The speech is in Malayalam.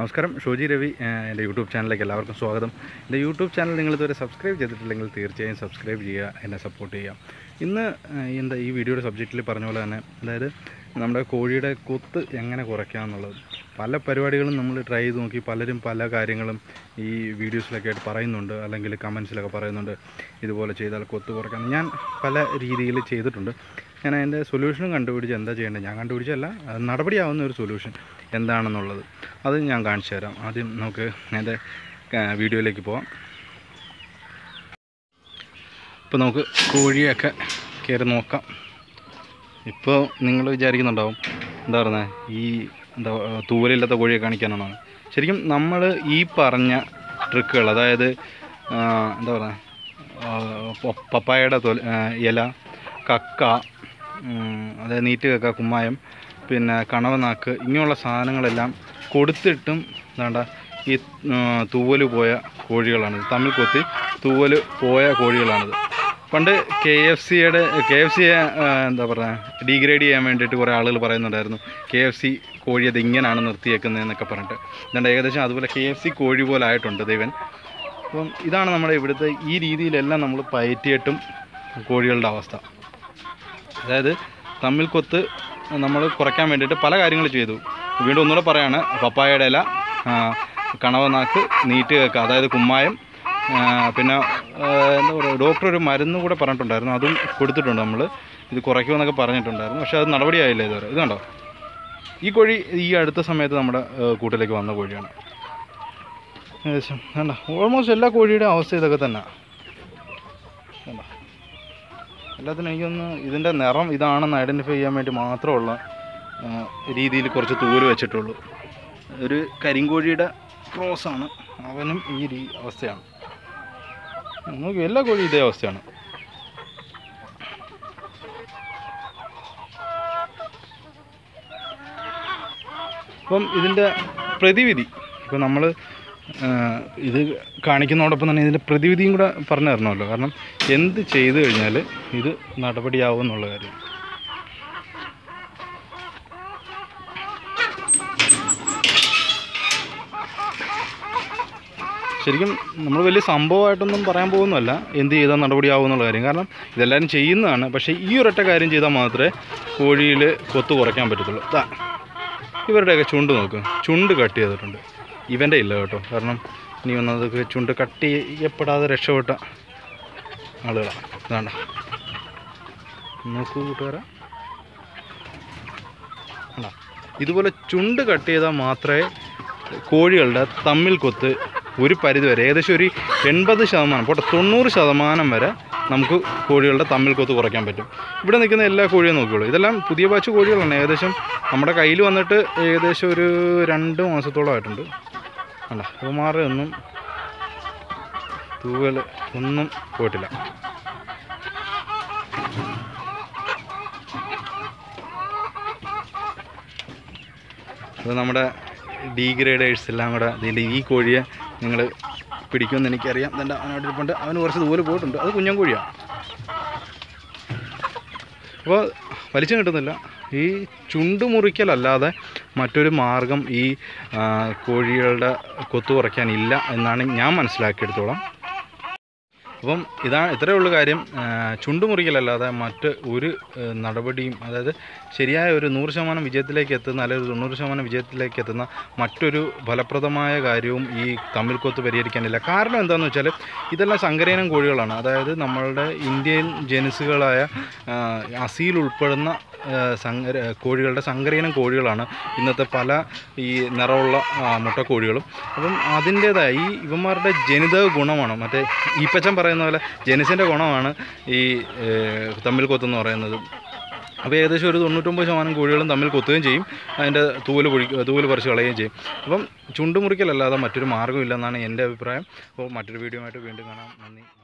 നമസ്കാരം ഷോജി രവി ഏഹ്, എൻ്റെ യൂട്യൂബ് ചാനലിലേക്ക് എല്ലാവർക്കും സ്വാഗതം എൻ്റെ യൂട്യൂബ് ചാനൽ നിങ്ങൾ ഇതുവരെ സബ്സ്ക്രൈബ് ചെയ്തിട്ടില്ലെങ്കിൽ തീർച്ചയായും സബ്സ്ക്രൈബ് ചെയ്യുക എന്നെ സപ്പോർട്ട് ചെയ്യുക ഇന്ന് ഏഹ്, എന്താ ഈ വീഡിയോയുടെ സബ്ജക്റ്റിൽ പറഞ്ഞ പോലെ തന്നെ അതായത് നമ്മുടെ കോഴിയുടെ കൊത്ത് എങ്ങനെ കുറയ്ക്കാം എന്നുള്ളത് പല പരിപാടികളും നമ്മൾ ട്രൈ ചെയ്ത് നോക്കി പലരും പല കാര്യങ്ങളും ഈ വീഡിയോസിലൊക്കെ ആയിട്ട് പറയുന്നുണ്ട് അല്ലെങ്കിൽ കമൻസിലൊക്കെ പറയുന്നുണ്ട് ഇതുപോലെ ചെയ്താൽ കൊത്ത് കുറയ്ക്കാം ഞാൻ പല രീതിയിൽ ചെയ്തിട്ടുണ്ട് ഞാൻ അതിൻ്റെ സൊല്യൂഷനും കണ്ടുപിടിച്ച് എന്താ ചെയ്യേണ്ടത് ഞാൻ കണ്ടുപിടിച്ചല്ല അത് നടപടിയാവുന്ന ഒരു സൊല്യൂഷൻ എന്താണെന്നുള്ളത് അത് ഞാൻ കാണിച്ചു തരാം ആദ്യം നമുക്ക് എൻ്റെ ആ, വീഡിയോയിലേക്ക് പോവാം ഇപ്പോൾ നമുക്ക് കോഴിയൊക്കെ കയറി നോക്കാം ഇപ്പോൾ നിങ്ങൾ വിചാരിക്കുന്നുണ്ടാവും എന്താ പറയുന്നത് ഈ എന്താ തൂവലില്ലാത്ത കോഴിയെ കാണിക്കാനാണോ ശരിക്കും നമ്മൾ ഈ പറഞ്ഞ ട്രിക്കുകൾ അതായത് ആ, എന്താ പറയുക പപ്പായയുടെ തൊല ആ, ഇല കക്ക ഉം, അതായത് നീറ്റ് കക്ക കുമ്മായം പിന്നെ കണവനാക്ക് ഇങ്ങനെയുള്ള സാധനങ്ങളെല്ലാം കൊടുത്തിട്ടും വേണ്ട ഈ ആ, തൂവല് പോയ കോഴികളാണിത് തമ്മിൽ കൊത്തി തൂവല് പോയ കോഴികളാണിത് പണ്ട് കെ എഫ് സിയുടെ കെ എഫ് സിയെ എന്താ പറയുക ഡീഗ്രേഡ് ചെയ്യാൻ വേണ്ടിയിട്ട് കുറേ ആളുകൾ പറയുന്നുണ്ടായിരുന്നു കെ എഫ് സി കോഴി അത് ഇങ്ങനെയാണ് നിർത്തിയേക്കുന്നതെന്നൊക്കെ പറഞ്ഞിട്ട് അതുകൊണ്ട് ഏകദേശം അതുപോലെ കെ എഫ് സി കോഴി പോലെ ആയിട്ടുണ്ട് ദൈവൻ അപ്പം ഇതാണ് നമ്മുടെ ഇവിടുത്തെ ഈ രീതിയിലെല്ലാം നമ്മൾ പയറ്റിയിട്ടും കോഴികളുടെ അവസ്ഥ അതായത് തമ്മിൽ കൊത്ത് നമ്മൾ കുറയ്ക്കാൻ വേണ്ടിയിട്ട് പല കാര്യങ്ങൾ ചെയ്തു വീണ്ടും ഒന്നുകൂടെ പറയാണ് പപ്പായയുടെ ഇല ആ, കണവനാക്ക് നീറ്റ് കേക്ക് അതായത് കുമ്മായം ആ, പിന്നെ ആ, എന്താ പറയുക ഡോക്ടർ ഒരു മരുന്ന് കൂടെ പറഞ്ഞിട്ടുണ്ടായിരുന്നു അതും കൊടുത്തിട്ടുണ്ട് നമ്മൾ ഇത് കുറയ്ക്കുമെന്നൊക്കെ പറഞ്ഞിട്ടുണ്ടായിരുന്നു പക്ഷേ അത് നടപടിയായില്ല ഇതുവരെ ഇത് കണ്ടോ ഈ കോഴി ഈ അടുത്ത സമയത്ത് നമ്മുടെ ആ, കൂട്ടിലേക്ക് വന്ന കോഴിയാണ് ഏകദേശം വേണ്ട ഓൾമോസ്റ്റ് എല്ലാ കോഴിയുടെ അവസ്ഥ ഇതൊക്കെ തന്നെ വേണ്ട എല്ലാത്തിനും എനിക്കൊന്ന് ഇതിൻ്റെ നിറം ഇതാണെന്ന് ഐഡൻറ്റിഫൈ ചെയ്യാൻ വേണ്ടി മാത്രമുള്ള ആ, രീതിയിൽ കുറച്ച് തൂര് വെച്ചിട്ടുള്ളൂ ഒരു കരിങ്കോഴിയുടെ ക്രോസാണ് അവനും ഈ രീ അവസ്ഥയാണ് നമുക്ക് എല്ലാ കോഴിയും ഇതേ അവസ്ഥയാണ് അപ്പം ഇതിൻ്റെ പ്രതിവിധി ഇപ്പം നമ്മൾ ഇത് കാണിക്കുന്നതോടൊപ്പം തന്നെ ഇതിൻ്റെ പ്രതിവിധിയും കൂടെ പറഞ്ഞു തരണമല്ലോ കാരണം എന്ത് ചെയ്തു കഴിഞ്ഞാൽ ഇത് നടപടിയാവും എന്നുള്ള കാര്യം ശരിക്കും നമ്മൾ വലിയ സംഭവമായിട്ടൊന്നും പറയാൻ പോകുന്നതല്ല എന്ത് ചെയ്താൽ നടപടിയാവും എന്നുള്ള കാര്യം കാരണം ഇതെല്ലാവരും ചെയ്യുന്നതാണ് പക്ഷേ ഈ ഒരൊറ്റ കാര്യം ചെയ്താൽ മാത്രമേ കോഴിയിൽ കൊത്ത് കുറയ്ക്കാൻ പറ്റത്തുള്ളൂ ദാ ഇവരുടെയൊക്കെ ചുണ്ട് നോക്ക് ചുണ്ട് കട്ട് ചെയ്തിട്ടുണ്ട് ഇവൻ്റെ ഇല്ല കേട്ടോ കാരണം ഇനി വന്നതൊക്കെ ചുണ്ട് കട്ട് ചെയ്യപ്പെടാതെ രക്ഷപ്പെട്ട ആളുകളാണ് ഇതാണ്ട നോക്കൂ കൂട്ടുകാരാ ആണ്ടാ ഇതുപോലെ ചുണ്ട് കട്ട് ചെയ്താൽ മാത്രമേ കോഴികളുടെ തമ്മിൽ കൊത്ത് ഒരു പരിധി വരെ ഏകദേശം ഒരു എൺപത് ശതമാനം പോട്ടെ തൊണ്ണൂറ് ശതമാനം വരെ നമുക്ക് കോഴികളുടെ തമ്മിൽ കൊത്ത് കുറയ്ക്കാൻ പറ്റും ഇവിടെ നിൽക്കുന്ന എല്ലാ കോഴിയും നോക്കിയുള്ളൂ ഇതെല്ലാം പുതിയ ബാച്ച് കോഴികളാണ് ഏകദേശം നമ്മുടെ കയ്യിൽ വന്നിട്ട് ഏകദേശം ഒരു രണ്ട് മാസത്തോളം ആയിട്ടുണ്ട് അല്ല ഇവമാരുടെ ഒന്നും തൂവൽ ഒന്നും പോയിട്ടില്ല ഇത് നമ്മുടെ ഡീഗ്രേഡേഴ്സ് എല്ലാം കൂടെ ഇതിൻ്റെ ഈ കോഴിയെ നിങ്ങൾ പിടിക്കുമെന്ന് എനിക്കറിയാം എൻ്റെ അവനോട് ഇരിപ്പുണ്ട് അവന് കുറച്ച് ദൂരെ പോയിട്ടുണ്ട് അത് കുഞ്ഞൻ കോഴിയാണ് അപ്പോൾ വലിച്ചു കിട്ടുന്നില്ല ഈ ചുണ്ട് മുറിക്കലല്ലാതെ മറ്റൊരു മാർഗം ഈ ആ, കോഴികളുടെ കൊത്തു കുറയ്ക്കാനില്ല എന്നാണ് ഞാൻ മനസ്സിലാക്കിയെടുത്തോളം അപ്പം ഇതാണ് ഇത്രയേ ഉള്ളൂ കാര്യം ആ, ചുണ്ട് മുറിക്കലല്ലാതെ മറ്റ് ഒരു ആ, നടപടിയും അതായത് ശരിയായ ഒരു നൂറ് ശതമാനം വിജയത്തിലേക്ക് എത്തുന്ന അല്ലെങ്കിൽ ഒരു തൊണ്ണൂറ് ശതമാനം വിജയത്തിലേക്ക് എത്തുന്ന മറ്റൊരു ഫലപ്രദമായ കാര്യവും ഈ തമ്മിൽ കൊത്ത് പരിഹരിക്കാനില്ല കാരണം എന്താണെന്ന് വെച്ചാൽ ഇതെല്ലാം സങ്കരയിനം കോഴികളാണ് അതായത് നമ്മളുടെ ഇന്ത്യൻ ജനുസുകളായ ആ, അസീൽ ഉൾപ്പെടുന്ന ആ, സങ്കര കോഴികളുടെ സങ്കരയിനം കോഴികളാണ് ഇന്നത്തെ പല ഈ നിറമുള്ള ആ, മുട്ടക്കോഴികളും അപ്പം അതിൻ്റേതായ ഈ ഇവന്മാരുടെ ജനിത ഗുണമാണ് മറ്റേ ഈപ്പച്ചൻ പറയുന്ന പോലെ ജനിസിൻ്റെ ഗുണമാണ് ഈ ഏഹ്, തമ്മിൽ കൊത്തെന്ന് പറയുന്നത് അപ്പോൾ ഏകദേശം ഒരു തൊണ്ണൂറ്റൊമ്പത് ശതമാനം കോഴികളും തമ്മിൽ കൊത്തുകയും ചെയ്യും അതിൻ്റെ തൂവൽ പൊഴി തൂവൽ പറിച്ച് കളയുകയും ചെയ്യും അപ്പം ചുണ്ടുമുറിക്കലല്ലാതെ മറ്റൊരു മാർഗ്ഗമില്ലെന്നാണ് എൻ്റെ അഭിപ്രായം അപ്പോൾ മറ്റൊരു വീഡിയോ ആയിട്ട് വീണ്ടും കാണാം നന്ദി